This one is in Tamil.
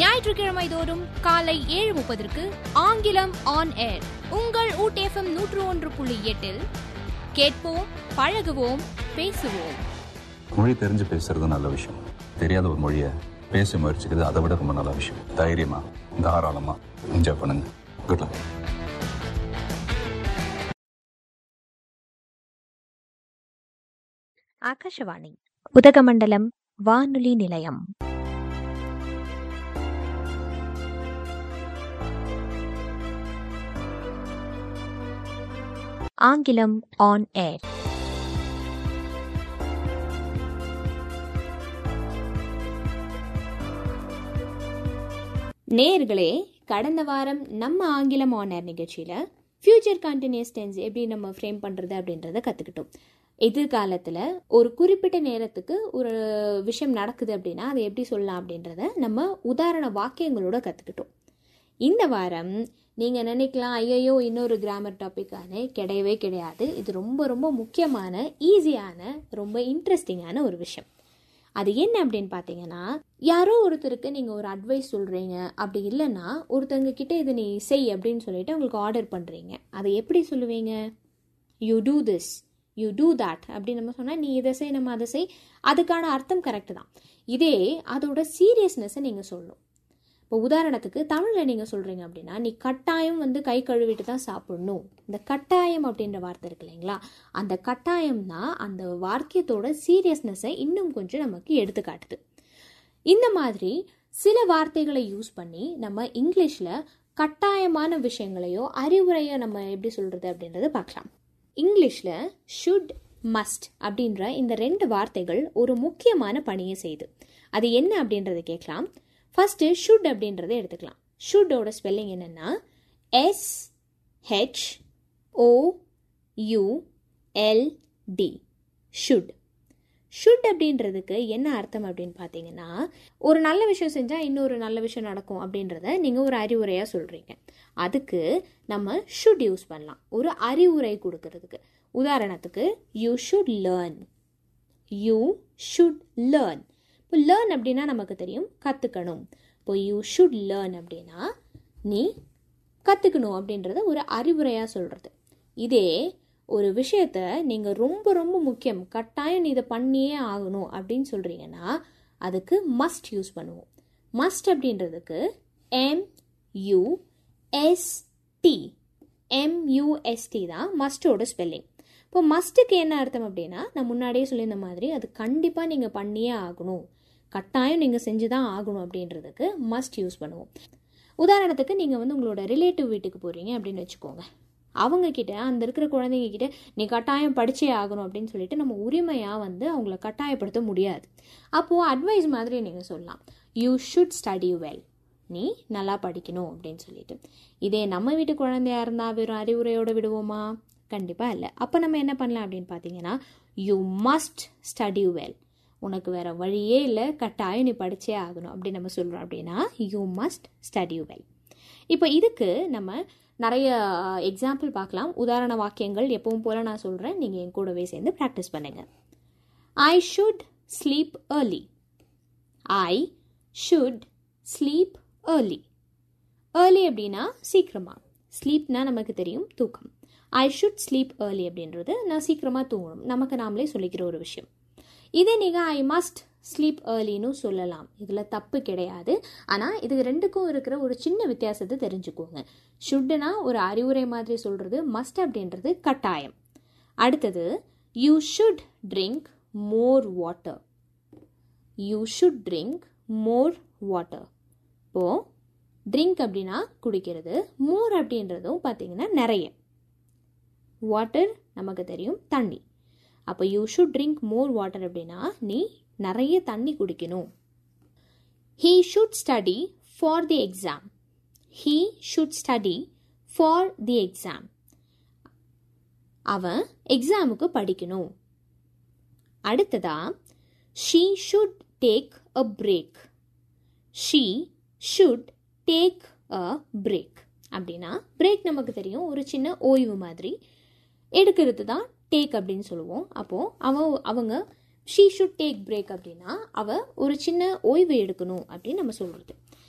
ஞாயிற்றுக்கிழமை தோறும் காலை ஏழு முப்பதற்கு ஆங்கிலம் ஆன் ஏர் உங்கள் ஊட்டேஃபம் நூற்று ஒன்று புள்ளி எட்டில் கேட்போம் பழகுவோம் பேசுவோம் மொழி தெரிஞ்சு பேசுறது நல்ல விஷயம் தெரியாத ஒரு மொழியை பேச முயற்சிக்கிறது அதை விட ரொம்ப நல்ல விஷயம் தைரியமா தாராளமா என்ஜாய் பண்ணுங்க குட் லக் ஆகாஷவாணி உதகமண்டலம் வானொலி நிலையம் ஆங்கிலம் ஆன் ஏர் நேர்களே கடந்த வாரம் நம்ம ஆங்கிலம் ஆனர் நிகழ்ச்சியில் ஃபியூச்சர் கண்டினியூஸ் டென்ஸ் எப்படி நம்ம ஃப்ரேம் பண்ணுறது அப்படின்றத கற்றுக்கிட்டோம் எதிர்காலத்தில் ஒரு குறிப்பிட்ட நேரத்துக்கு ஒரு விஷயம் நடக்குது அப்படின்னா அதை எப்படி சொல்லலாம் அப்படின்றத நம்ம உதாரண வாக்கியங்களோட கற்றுக்கிட்டோம் இந்த வாரம் நீங்கள் நினைக்கலாம் ஐயையோ இன்னொரு கிராமர் டாப்பிக்கானு கிடையவே கிடையாது இது ரொம்ப ரொம்ப முக்கியமான ஈஸியான ரொம்ப இன்ட்ரெஸ்டிங்கான ஒரு விஷயம் அது என்ன அப்படின்னு பார்த்தீங்கன்னா யாரோ ஒருத்தருக்கு நீங்கள் ஒரு அட்வைஸ் சொல்கிறீங்க அப்படி இல்லைன்னா ஒருத்தங்க கிட்ட இதை நீ செய் அப்படின்னு சொல்லிட்டு உங்களுக்கு ஆர்டர் பண்ணுறீங்க அதை எப்படி சொல்லுவீங்க you do this you do that அப்படின்னு நம்ம சொன்னால் நீ இதை செய் நம்ம அதை செய் அதுக்கான அர்த்தம் கரெக்டு தான் இதே அதோட சீரியஸ்னஸை நீங்கள் சொல்லணும் இப்போ உதாரணத்துக்கு தமிழில் நீங்கள் சொல்கிறீங்க அப்படின்னா நீ கட்டாயம் வந்து கை கழுவிட்டு தான் சாப்பிடணும் இந்த கட்டாயம் அப்படின்ற வார்த்தை இருக்கு இல்லைங்களா அந்த கட்டாயம் தான் அந்த வாக்கியத்தோட சீரியஸ்னஸை இன்னும் கொஞ்சம் நமக்கு எடுத்து காட்டுது இந்த மாதிரி சில வார்த்தைகளை யூஸ் பண்ணி நம்ம இங்கிலீஷில் கட்டாயமான விஷயங்களையோ அறிவுரையோ நம்ம எப்படி சொல்கிறது அப்படின்றத பார்க்கலாம் இங்கிலீஷில் ஷுட் மஸ்ட் அப்படின்ற இந்த ரெண்டு வார்த்தைகள் ஒரு முக்கியமான பணியை செய்யுது அது என்ன அப்படின்றத கேட்கலாம் ஃபஸ்ட்டு ஷுட் அப்படின்றத எடுத்துக்கலாம் ஷுட்டோட ஸ்பெல்லிங் என்னென்னா S H O U L D should should அப்படின்றதுக்கு என்ன அர்த்தம் அப்படின்னு பார்த்தீங்கன்னா ஒரு நல்ல விஷயம் செஞ்சால் இன்னொரு நல்ல விஷயம் நடக்கும் அப்படின்றத நீங்கள் ஒரு அறிவுரையாக சொல்கிறீங்க அதுக்கு நம்ம ஷுட் யூஸ் பண்ணலாம் ஒரு அறிவுரை கொடுக்கறதுக்கு உதாரணத்துக்கு you should learn you should learn இப்போ லேர்ன் அப்படின்னா நமக்கு தெரியும் கற்றுக்கணும் இப்போ யூ ஷுட் லேர்ன் அப்படின்னா நீ கற்றுக்கணும் அப்படின்றத ஒரு அறிவுரையாக சொல்கிறது இதே ஒரு விஷயத்த நீங்கள் ரொம்ப ரொம்ப முக்கியம் கட்டாயம் நீ இதை பண்ணியே ஆகணும் அப்படின்னு சொல்கிறீங்கன்னா அதுக்கு மஸ்ட் யூஸ் பண்ணுவோம் மஸ்ட் அப்படின்றதுக்கு எம் யூ எஸ்டி எம்யூஎஸ்டி தான் மஸ்டோட ஸ்பெல்லிங் இப்போ மஸ்ட்டுக்கு என்ன அர்த்தம் அப்படின்னா நான் முன்னாடியே சொல்லியிருந்த மாதிரி அது கண்டிப்பாக நீங்கள் பண்ணியே ஆகணும் கட்டாயம் நீங்கள் செஞ்சு தான் ஆகணும் அப்படின்றதுக்கு மஸ்ட் யூஸ் பண்ணுவோம் உதாரணத்துக்கு நீங்கள் வந்து உங்களோட ரிலேட்டிவ் வீட்டுக்கு போகிறீங்க அப்படின்னு வச்சுக்கோங்க அவங்க கிட்ட அந்த இருக்கிற குழந்தைங்க கிட்ட நீ கட்டாயம் படிச்சே ஆகணும் அப்படின்னு சொல்லிட்டு நம்ம உரிமையாக வந்து அவங்கள கட்டாயப்படுத்த முடியாது அப்போது அட்வைஸ் மாதிரி நீங்கள் சொல்லலாம் யூ ஷுட் ஸ்டடி வெல் நீ நல்லா படிக்கணும் அப்படின்னு சொல்லிட்டு இதே நம்ம வீட்டு குழந்தையா இருந்தால் வெறும் அறிவுரையோடு விடுவோமா கண்டிப்பாக இல்லை அப்போ நம்ம என்ன பண்ணலாம் அப்படின்னு பார்த்தீங்கன்னா யூ மஸ்ட் ஸ்டடி வெல் உனக்கு வேறு வழியே இல்லை கட்டாயம் நீ படித்தே ஆகணும் அப்படி நம்ம சொல்கிறோம் அப்படின்னா யூ மஸ்ட் ஸ்டடி வெல் இப்போ இதுக்கு நம்ம நிறைய எக்ஸாம்பிள் பார்க்கலாம் உதாரண வாக்கியங்கள் எப்பவும் போல் நான் சொல்கிறேன் நீங்கள் என் கூடவே சேர்ந்து ப்ராக்டிஸ் பண்ணுங்கள் I should sleep early I should sleep early early அப்படின்னா சீக்கிரமாக ஸ்லீப்னா நமக்கு தெரியும் தூக்கம் ஐ ஷுட் ஸ்லீப் ஏர்லி அப்படின்றது நான் சீக்கிரமாக தூங்கணும் நமக்கு நாமளே சொல்லிக்கிற ஒரு விஷயம் இதே நீங்கள் ஐ மஸ்ட் ஸ்லீப் ஏர்லின்னு சொல்லலாம் இதில் தப்பு கிடையாது ஆனால் இது ரெண்டுக்கும் இருக்கிற ஒரு சின்ன வித்தியாசத்தை தெரிஞ்சுக்கோங்க ஷுட்டுனா ஒரு அறிவுரை மாதிரி சொல்கிறது மஸ்ட் அப்படின்றது கட்டாயம் அடுத்தது you should drink more water you should drink more water இப்போது ட்ரிங்க் அப்படின்னா குடிக்கிறது மோர் அப்படின்றதும் பார்த்தீங்கன்னா நிறைய வாட்டர் நமக்கு தெரியும் தண்ணி அப்போ you should drink more water அப்படின்னா நீ நிறைய தண்ணி குடிக்கணும் he should study for the exam he should study for the exam அவன் எக்ஸாமுக்கு படிக்கணும் அடுத்ததா she should take a break she should take a break அப்படின்னா பிரேக் நமக்கு தெரியும் ஒரு சின்ன ஓய்வு மாதிரி எடுக்கிறது தான் டேக் அப்படின்னு சொல்லுவோம் அப்போது அவ அவங்க ஷீ ஷுட் டேக் பிரேக் அப்படின்னா அவ ஒரு சின்ன ஓய்வு எடுக்கணும் அப்படின்னு நம்ம சொல்கிறது